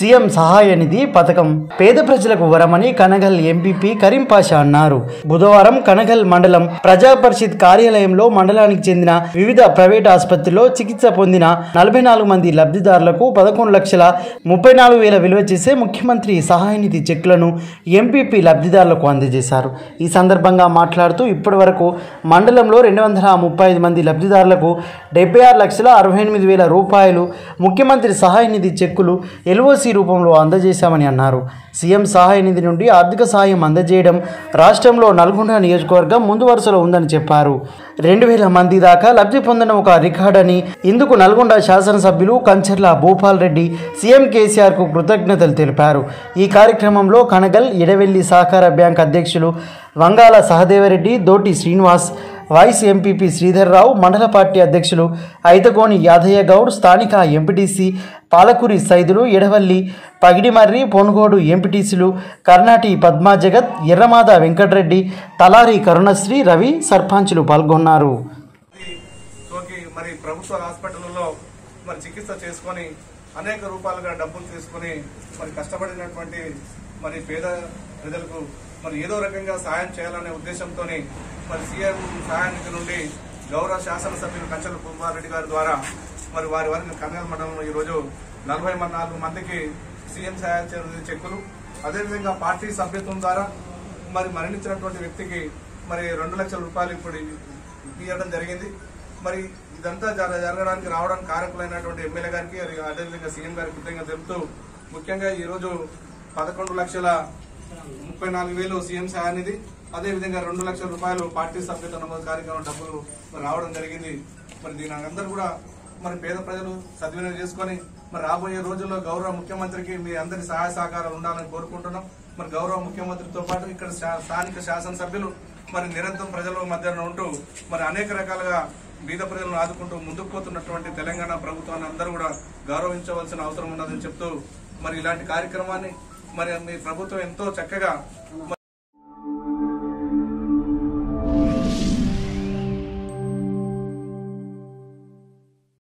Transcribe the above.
CM సహాయ నిధి పథకం పేద ప్రజలకు వరమని కనగల్ ఎంపీపీ కరీం పాషా అన్నారు బుధవారం కనగల్ మండలం ప్రజా పరిషత్ కార్యాలయంలో మండలానికి చెందిన వివిధ ప్రైవేట్ ఆసుపత్రిలో చికిత్స పొందిన నలభై నాలుగు మంది లబ్ధిదారులకు పదకొండు లక్షల ముప్పై నాలుగు వేల విలువ చేసే ముఖ్యమంత్రి సహాయ నిధి చెక్కులను ఎంపీపీ లబ్ధిదారులకు అందజేశారు ఈ సందర్భంగా మాట్లాడుతూ ఇప్పటి వరకు మండలంలో రెండు వందల ముప్పై ఐదు మంది లబ్ధిదారులకు డెబ్బై ఆరు లక్షల అరవై ఎనిమిది వేల రూపాయలు ముఖ్యమంత్రి సహాయ నిధి చెక్కులు ఎల్ఓసి రూపంలో అందజేశామని అన్నారు సీఎం సహాయ నిధి నుండి ఆర్థిక సాయం అందజేయడం రాష్ట్రంలో నల్గొండ నియోజకవర్గం ముందు వరుసలో ఉందని చెప్పారు రెండు వేల మంది దాకా లబ్ధి పొందడం ఒక రికార్డ్ అని ఇందుకు నల్గొండ శాసనసభ్యులు కంచర్ల భూపాల్ రెడ్డి సీఎం కేసీఆర్కు కృతజ్ఞతలు తెలిపారు ఈ కార్యక్రమంలో కనగల్ ఎడవెల్లి సహకార బ్యాంక్ అధ్యక్షులు వంగాల సహదేవరెడ్డి దోటి శ్రీనివాస్ వైస్ ఎంపీపీ శ్రీధర్రావు మండల పార్టీ అధ్యక్షులు ఐతగోని యాదయ్య గౌడ్ స్థానిక ఎంపీటీసీ పాలకూరి సైదులు ఎడవల్లి పగిడిమర్రి పొనుగోడు ఎంపీటీసీలు కర్ణాటి పద్మా జగత్ ఎర్రమాద వెంకటరెడ్డి తలారి కరుణశ్రీ రవి సర్పంచులు పాల్గొన్నారు ఈ సోకి మరి ప్రభుత్వ హాస్పిటల్లో మరి చికిత్స చేసుకొని అనేక రూపాయలుగా డబ్బులు తీసుకొని మరి కష్టపడినటువంటి మరి పేద ప్రజలకు మరి ఏదో రకంగా సాయం చేయాలనే ఉద్దేశంతో మరి సీఎం సహాయ నిధి నుండి గౌరవ శాసనసభ్యులు కంచెల కుమారెడ్డి గారి ద్వారా మరి వారి వారికి కన్నెల మండలంలో ఈరోజు నలభై నాలుగు మందికి సీఎం సహాయ నిధి చెక్కులు అదేవిధంగా పార్టీ సభ్యత్వం ద్వారా మరి మరణించినటువంటి వ్యక్తికి మరి రెండు లక్షల రూపాయలు ఇప్పుడు ఇవ్వడం జరిగింది మరి ఇదంతా జర- జరగడానికి రావడానికి కారకులైనటువంటి ఎమ్మెల్యే గారికి అది అదేవిధంగా సీఎం గారికి కృతజ్ఞత తెలుపుతూ ముఖ్యంగా ఈ రోజు పదకొండు లక్షల ముప్పై నాలుగు వేలు సీఎం సహాయనిధి అదేవిధంగా రెండు లక్షల రూపాయలు పార్టీ సభ్యత నమోదు కార్యక్రమం డబ్బులు మరి రావడం జరిగింది మరి దీని అందరూ కూడా మరి పేద ప్రజలు సద్వినియోగం చేసుకొని మరి రాబోయే రోజుల్లో గౌరవ ముఖ్యమంత్రికి మీ అందరి సహాయ సహకారాలు ఉండాలని కోరుకుంటున్నాం మరి గౌరవ ముఖ్యమంత్రితో పాటు ఇక్కడ శా- స్థానిక శాసనసభ్యులు మరి నిరంతరం ప్రజల మధ్యన ఉంటూ మరి అనేక రకాలుగా బీద ప్రజలను ఆదుకుంటూ ముందుకు పోతున్నటువంటి తెలంగాణ ప్రభుత్వాన్ని అందరూ కూడా గౌరవించవలసిన అవసరం ఉన్నదని చెప్తూ మరి ఇలాంటి కార్యక్రమాన్ని మరి మీ ప్రభుత్వం ఎంతో చక్కగా